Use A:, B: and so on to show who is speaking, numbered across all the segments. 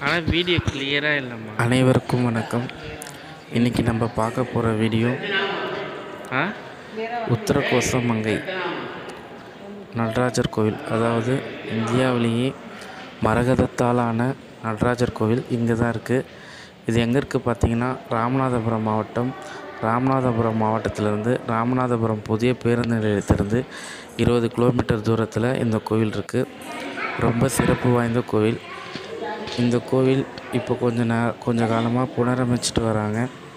A: ஆனால் வீடியோ கிளியராக இல்லைம்மா
B: அனைவருக்கும் வணக்கம் இன்றைக்கி நம்ம பார்க்க போகிற வீடியோ
A: ஆ
B: உத்தரகோசமங்கை நடராஜர் கோவில் அதாவது இந்தியாவிலேயே மரகதத்தாலான நடராஜர் கோவில் இங்கே தான் இருக்குது இது எங்கே இருக்குது பார்த்தீங்கன்னா ராமநாதபுரம் மாவட்டம் ராமநாதபுரம் மாவட்டத்திலிருந்து ராமநாதபுரம் புதிய பேருந்து நிலையத்திலிருந்து இருபது கிலோமீட்டர் தூரத்தில் இந்த கோவில் இருக்குது ரொம்ப சிறப்பு வாய்ந்த கோவில் இந்த கோவில் இப்போ கொஞ்ச நே கொஞ்ச காலமாக புனரமைச்சிட்டு வராங்க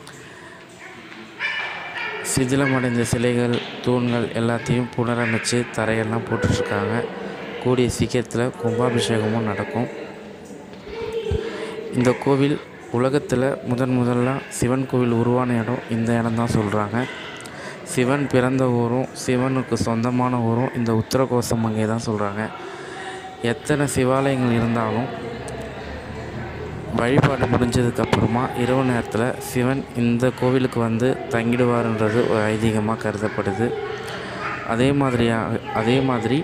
B: சிதிலமடைந்த சிலைகள் தூண்கள் எல்லாத்தையும் புனரமைச்சு தரையெல்லாம் போட்டுட்ருக்காங்க கூடிய சீக்கிரத்தில் கும்பாபிஷேகமும் நடக்கும் இந்த கோவில் உலகத்தில் முதன் முதல்ல சிவன் கோவில் உருவான இடம் இந்த இடம் தான் சொல்கிறாங்க சிவன் பிறந்த ஊரும் சிவனுக்கு சொந்தமான ஊரும் இந்த உத்தரகோசமங்கை தான் சொல்கிறாங்க எத்தனை சிவாலயங்கள் இருந்தாலும் வழிபாடு முடிஞ்சதுக்கப்புறமா இரவு நேரத்தில் சிவன் இந்த கோவிலுக்கு வந்து தங்கிடுவார்ன்றது ஒரு ஐதீகமாக கருதப்படுது அதே மாதிரியாக அதே மாதிரி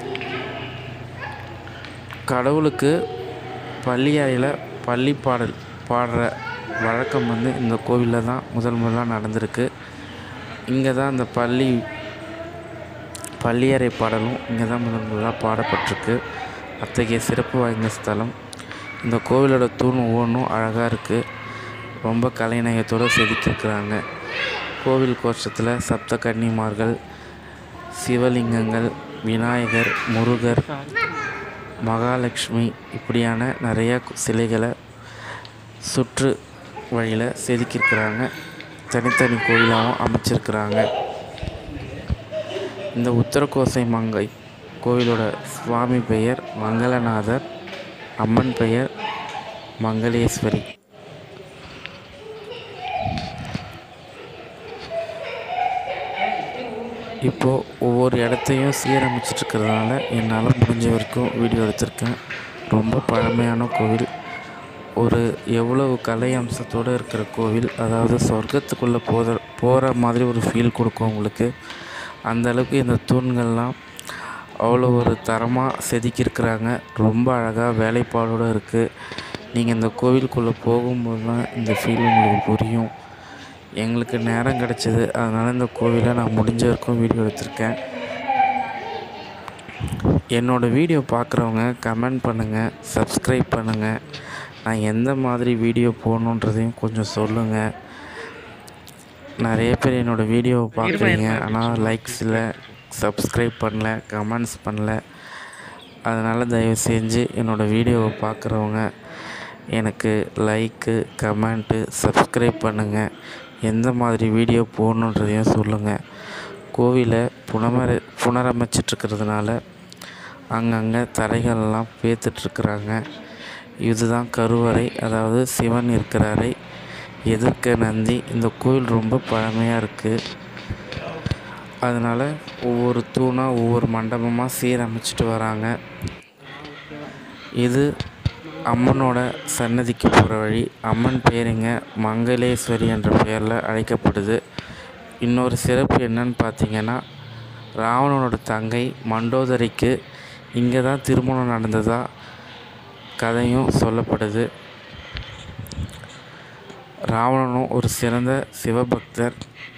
B: கடவுளுக்கு பள்ளியறையில் பள்ளி பாடல் பாடுற வழக்கம் வந்து இந்த கோவிலில் தான் முதல் முதலாக நடந்திருக்கு இங்கே தான் அந்த பள்ளி பள்ளியறை பாடலும் இங்கே தான் முதல் முதலாக பாடப்பட்டிருக்கு அத்தகைய சிறப்பு வாய்ந்த ஸ்தலம் இந்த கோவிலோட தூண் ஒவ்வொன்றும் அழகாக இருக்குது ரொம்ப கலைநயத்தோடு செதுக்கியிருக்கிறாங்க கோவில் கோஷ்டத்தில் சப்த கன்னிமார்கள் சிவலிங்கங்கள் விநாயகர் முருகர் மகாலட்சுமி இப்படியான நிறையா சிலைகளை சுற்று வழியில் செதுக்கியிருக்கிறாங்க தனித்தனி கோயிலாகவும் அமைச்சிருக்கிறாங்க இந்த உத்தரகோசை மங்கை கோவிலோட சுவாமி பெயர் மங்களநாதர் அம்மன் பெயர் மங்களேஸ்வரி இப்போது ஒவ்வொரு இடத்தையும் சீரமைச்சிட்டு இருக்கிறதுனால என்னால் முடிஞ்ச வரைக்கும் வீடியோ எடுத்திருக்கேன் ரொம்ப பழமையான கோவில் ஒரு எவ்வளவு கலை அம்சத்தோடு இருக்கிற கோவில் அதாவது சொர்க்கத்துக்குள்ளே போகிற போகிற மாதிரி ஒரு ஃபீல் கொடுக்கும் உங்களுக்கு அந்த அளவுக்கு இந்த தூண்கள்லாம் அவ்வளோ ஒரு தரமாக செதுக்கியிருக்கிறாங்க ரொம்ப அழகாக வேலைப்பாடோடு இருக்குது நீங்கள் இந்த கோவிலுக்குள்ளே போகும்போது தான் இந்த ஃபீல் உங்களுக்கு புரியும் எங்களுக்கு நேரம் கிடச்சிது அதனால் இந்த கோவிலை நான் முடிஞ்ச வரைக்கும் வீடியோ எடுத்திருக்கேன் என்னோடய வீடியோ பார்க்குறவங்க கமெண்ட் பண்ணுங்கள் சப்ஸ்கிரைப் பண்ணுங்கள் நான் எந்த மாதிரி வீடியோ போடணுன்றதையும் கொஞ்சம் சொல்லுங்கள் நிறைய பேர் என்னோடய வீடியோவை பார்க்குறீங்க ஆனால் லைக்ஸ் இல்லை சப்ஸ்கிரைப் பண்ணல கமெண்ட்ஸ் பண்ணல அதனால் தயவு செஞ்சு என்னோடய வீடியோவை பார்க்குறவங்க எனக்கு லைக்கு கமெண்ட்டு சப்ஸ்கிரைப் பண்ணுங்கள் எந்த மாதிரி வீடியோ போடணுன்றதையும் சொல்லுங்கள் கோவிலை புனமர புனரமைச்சிட்ருக்கிறதுனால அங்கங்கே தரைகள்லாம் பேத்துட்ருக்குறாங்க இதுதான் கருவறை அதாவது சிவன் இருக்கிற அறை எதிர்க்க நந்தி இந்த கோவில் ரொம்ப பழமையாக இருக்குது அதனால் ஒவ்வொரு தூணாக ஒவ்வொரு மண்டபமாக சீரமைச்சிட்டு வராங்க இது அம்மனோட சன்னதிக்கு போகிற வழி அம்மன் பேருங்க மங்களேஸ்வரி என்ற பெயரில் அழைக்கப்படுது இன்னொரு சிறப்பு என்னன்னு பார்த்தீங்கன்னா ராவணனோட தங்கை மண்டோதரிக்கு இங்கே தான் திருமணம் நடந்ததாக கதையும் சொல்லப்படுது ராவணனும் ஒரு சிறந்த சிவபக்தர்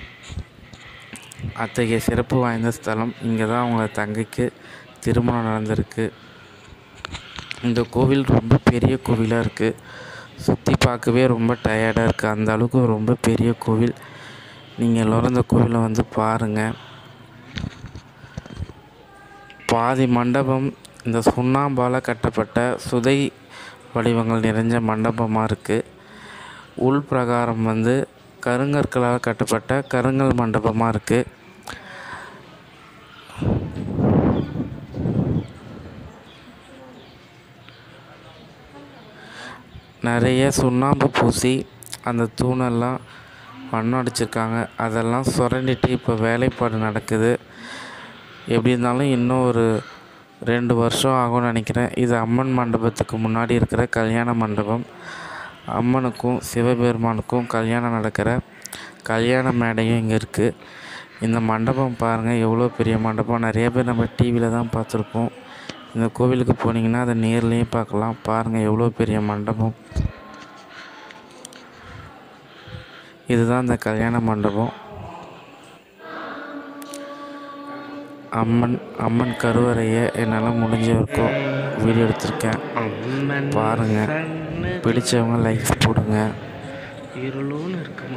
B: அத்தகைய சிறப்பு வாய்ந்த ஸ்தலம் இங்கே தான் அவங்க தங்கைக்கு திருமணம் நடந்திருக்கு இந்த கோவில் ரொம்ப பெரிய கோவிலாக இருக்குது சுற்றி பார்க்கவே ரொம்ப டயர்டாக இருக்குது அந்த அளவுக்கு ரொம்ப பெரிய கோவில் நீங்கள் எல்லோரும் இந்த கோவிலை வந்து பாருங்கள் பாதி மண்டபம் இந்த சுண்ணாம்பால் கட்டப்பட்ட சுதை வடிவங்கள் நிறைஞ்ச மண்டபமாக இருக்குது உள் பிரகாரம் வந்து கருங்கற்களால் கட்டப்பட்ட கருங்கல் மண்டபமாக இருக்குது நிறைய சுண்ணாம்பு பூசி அந்த தூணெல்லாம் வண்ணம் அடிச்சிருக்காங்க அதெல்லாம் சுரண்டிட்டு இப்போ வேலைப்பாடு நடக்குது எப்படி இருந்தாலும் இன்னும் ஒரு ரெண்டு வருஷம் ஆகும்னு நினைக்கிறேன் இது அம்மன் மண்டபத்துக்கு முன்னாடி இருக்கிற கல்யாண மண்டபம் அம்மனுக்கும் சிவபெருமானுக்கும் கல்யாணம் நடக்கிற கல்யாண மேடையும் இங்கே இருக்குது இந்த மண்டபம் பாருங்கள் எவ்வளோ பெரிய மண்டபம் நிறைய பேர் நம்ம டிவியில் தான் பார்த்துருப்போம் இந்த கோவிலுக்கு போனீங்கன்னா அதை நேர்லேயும் பார்க்கலாம் பாருங்கள் எவ்வளோ பெரிய மண்டபம் இதுதான் இந்த கல்யாண மண்டபம் அம்மன் அம்மன் கருவறையை என்னால் முடிஞ்ச வரைக்கும் வீடியோ எடுத்திருக்கேன்
A: அம்மன்
B: பாருங்க.
A: சன்னதி
B: பிடிச்சவங்க லைக்ஸ் போடுங்க
A: இருளோன்னு இருக்குமா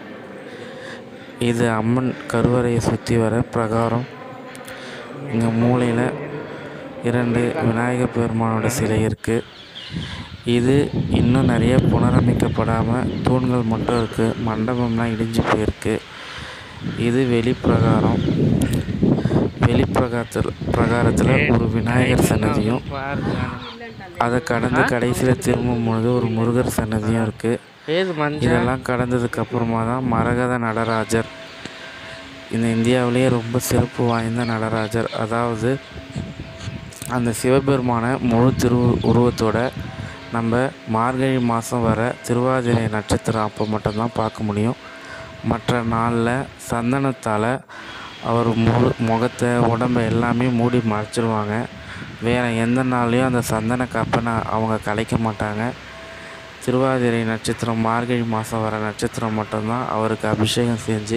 B: இது அம்மன் கருவறையை சுற்றி வர பிரகாரம் இங்கே மூலையில் இரண்டு விநாயகர் பெருமானோட சிலை இருக்குது இது இன்னும் நிறைய புனரமைக்கப்படாமல் தூண்கள் மட்டும் இருக்குது மண்டபம்லாம் இடிஞ்சு போயிருக்கு இது வெளிப்பிரகாரம் வெளிப்பிரகாரத்தில் பிரகாரத்தில் ஒரு விநாயகர் சன்னதியும்
A: பாருங்க
B: அதை கடந்து கடைசியில் திரும்பும் பொழுது ஒரு முருகர் சன்னதியும் இருக்குது
A: ஏது மஞ்சள்
B: இதெல்லாம் கடந்ததுக்கு அப்புறமா தான் மரகத நடராஜர் இந்த இந்தியாவிலேயே ரொம்ப சிறப்பு வாய்ந்த நடராஜர் அதாவது அந்த சிவபெருமான முழு திரு உருவத்தோட நம்ம மார்கழி மாதம் வர திருவாதிரை நட்சத்திரம் அப்போ மட்டும்தான் பார்க்க முடியும் மற்ற நாளில் சந்தனத்தால் அவர் முழு முகத்தை உடம்பை எல்லாமே மூடி மறைச்சிருவாங்க வேறு எந்த நாள்லையும் அந்த சந்தன காப்பை நான் அவங்க கலைக்க மாட்டாங்க திருவாதிரை நட்சத்திரம் மார்கழி மாதம் வர நட்சத்திரம் மட்டும்தான் அவருக்கு அபிஷேகம் செஞ்சு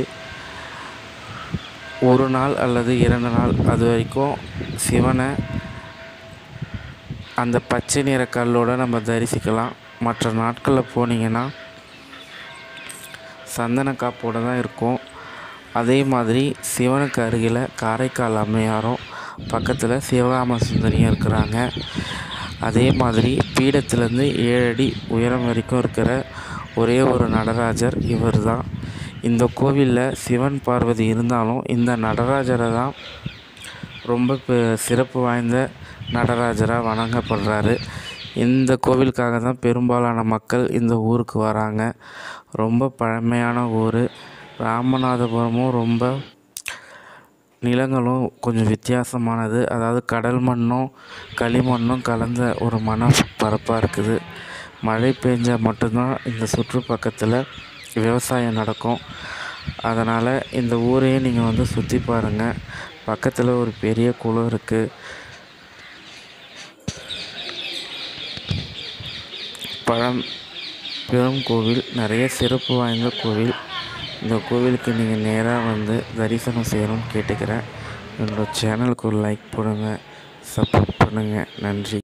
B: ஒரு நாள் அல்லது இரண்டு நாள் அது வரைக்கும் சிவனை அந்த பச்சை நிற கல்லோட நம்ம தரிசிக்கலாம் மற்ற நாட்களில் போனீங்கன்னா சந்தன காப்போடு தான் இருக்கும் அதே மாதிரி சிவனுக்கு அருகில் காரைக்கால் அம்மையாரும் பக்கத்தில் சிவகாம சுந்தரியும் இருக்கிறாங்க அதே மாதிரி பீடத்துலேருந்து ஏழு அடி உயரம் வரைக்கும் இருக்கிற ஒரே ஒரு நடராஜர் இவர் தான் இந்த கோவிலில் சிவன் பார்வதி இருந்தாலும் இந்த நடராஜரை தான் ரொம்ப பெ- சிறப்பு வாய்ந்த நடராஜராக வணங்கப்படுறாரு இந்த கோவிலுக்காக தான் பெரும்பாலான மக்கள் இந்த ஊருக்கு வராங்க ரொம்ப பழமையான ஊர் ராமநாதபுரமும் ரொம்ப நிலங்களும் கொஞ்சம் வித்தியாசமானது அதாவது கடல் மண்ணும் களிமண்ணும் கலந்த ஒரு மண பரப்பாக இருக்குது மழை பெஞ்சால் மட்டும்தான் இந்த சுற்றுப்பக்கத்தில் விவசாயம் நடக்கும் அதனால் இந்த ஊரையே நீங்கள் வந்து சுற்றி பாருங்கள் பக்கத்தில் ஒரு பெரிய குளம் இருக்குது பழம் பெரும் கோவில் நிறைய சிறப்பு வாய்ந்த கோவில் இந்த கோவிலுக்கு நீங்கள் நேராக வந்து தரிசனம் செய்யணும்னு கேட்டுக்கிறேன் என்னோடய சேனலுக்கு ஒரு லைக் போடுங்க சப்போர்ட் பண்ணுங்கள் நன்றி